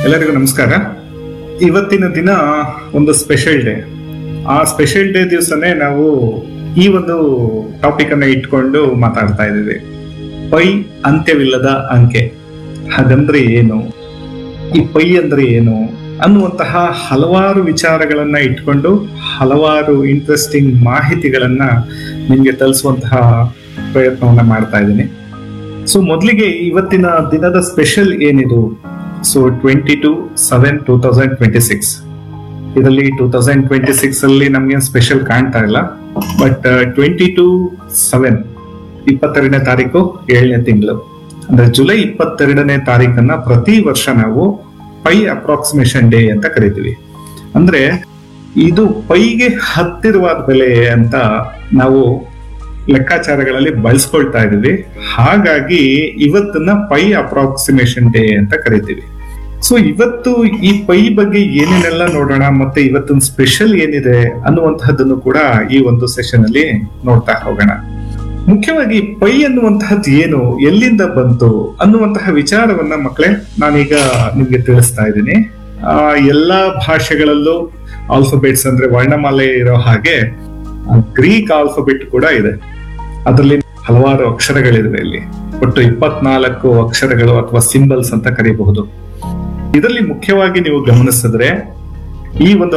ಎಲ್ಲರಿಗೂ ನಮಸ್ಕಾರ ಇವತ್ತಿನ ದಿನ ಒಂದು ಸ್ಪೆಷಲ್ ಡೇ ಆ ಸ್ಪೆಷಲ್ ಡೇ ದಿವಸನೇ ನಾವು ಈ ಒಂದು ಟಾಪಿಕ್ ಅನ್ನ ಇಟ್ಕೊಂಡು ಮಾತಾಡ್ತಾ ಇದ್ದೀವಿ ಪೈ ಅಂತ್ಯವಿಲ್ಲದ ಅಂಕೆ ಹಾಗಂದ್ರೆ ಏನು ಈ ಪೈ ಅಂದ್ರೆ ಏನು ಅನ್ನುವಂತಹ ಹಲವಾರು ವಿಚಾರಗಳನ್ನ ಇಟ್ಕೊಂಡು ಹಲವಾರು ಇಂಟ್ರೆಸ್ಟಿಂಗ್ ಮಾಹಿತಿಗಳನ್ನ ನಿಮ್ಗೆ ತಲುಸುವಂತಹ ಪ್ರಯತ್ನವನ್ನ ಮಾಡ್ತಾ ಇದ್ದೀನಿ ಸೊ ಮೊದಲಿಗೆ ಇವತ್ತಿನ ದಿನದ ಸ್ಪೆಷಲ್ ಏನಿದು so twenty two seven two thousand twenty six ಇದರಲ್ಲಿ ಟೂ ತೌಸಂಡ್ ಟ್ವೆಂಟಿ ಸಿಕ್ಸ್ ಅಲ್ಲಿ ನಮ್ಗೆ ಸ್ಪೆಷಲ್ ಕಾಣ್ತಾ ಇಲ್ಲ ಬಟ್ ಟ್ವೆಂಟಿ ಟು ಸೆವೆನ್ ಇಪ್ಪತ್ತೆರಡನೇ ತಾರೀಕು ಏಳನೇ ತಿಂಗಳು ಅಂದ್ರೆ ಜುಲೈ ಇಪ್ಪತ್ತೆರಡನೇ ತಾರೀಕನ್ನ ಪ್ರತಿ ವರ್ಷ ನಾವು ಪೈ ಅಪ್ರಾಕ್ಸಿಮೇಷನ್ ಡೇ ಅಂತ ಕರಿತೀವಿ ಅಂದ್ರೆ ಇದು ಪೈಗೆ ಹತ್ತಿರವಾದ ಬೆಲೆ ಅಂತ ನಾವು ಲೆಕ್ಕಾಚಾರಗಳಲ್ಲಿ ಬಳಸ್ಕೊಳ್ತಾ ಇದೀವಿ ಹಾಗಾಗಿ ಇವತ್ತನ್ನ ಪೈ ಅಪ್ರಾಕ್ಸಿಮೇಷನ್ ಡೇ ಅಂತ ಕರಿತೀವಿ ಸೊ ಇವತ್ತು ಈ ಪೈ ಬಗ್ಗೆ ಏನೇನೆಲ್ಲ ನೋಡೋಣ ಮತ್ತೆ ಇವತ್ತಿನ ಸ್ಪೆಷಲ್ ಏನಿದೆ ಅನ್ನುವಂತಹದ್ದನ್ನು ಕೂಡ ಈ ಒಂದು ಸೆಷನ್ ಅಲ್ಲಿ ನೋಡ್ತಾ ಹೋಗೋಣ ಮುಖ್ಯವಾಗಿ ಪೈ ಅನ್ನುವಂತಹದ್ದು ಏನು ಎಲ್ಲಿಂದ ಬಂತು ಅನ್ನುವಂತಹ ವಿಚಾರವನ್ನ ಮಕ್ಕಳೇ ನಾನೀಗ ನಿಮ್ಗೆ ತಿಳಿಸ್ತಾ ಇದ್ದೀನಿ ಆ ಎಲ್ಲಾ ಭಾಷೆಗಳಲ್ಲೂ ಆಲ್ಫಾಬೆಟ್ಸ್ ಅಂದ್ರೆ ವರ್ಣಮಾಲೆ ಇರೋ ಹಾಗೆ ಗ್ರೀಕ್ ಆಲ್ಫಾಬೆಟ್ ಕೂಡ ಇದೆ ಅದರಲ್ಲಿ ಹಲವಾರು ಅಕ್ಷರಗಳಿವೆ ಇಲ್ಲಿ ಒಟ್ಟು ಇಪ್ಪತ್ನಾಲ್ಕು ಅಕ್ಷರಗಳು ಅಥವಾ ಸಿಂಬಲ್ಸ್ ಅಂತ ಕರೀಬಹುದು ಇದರಲ್ಲಿ ಮುಖ್ಯವಾಗಿ ನೀವು ಗಮನಿಸಿದ್ರೆ ಈ ಒಂದು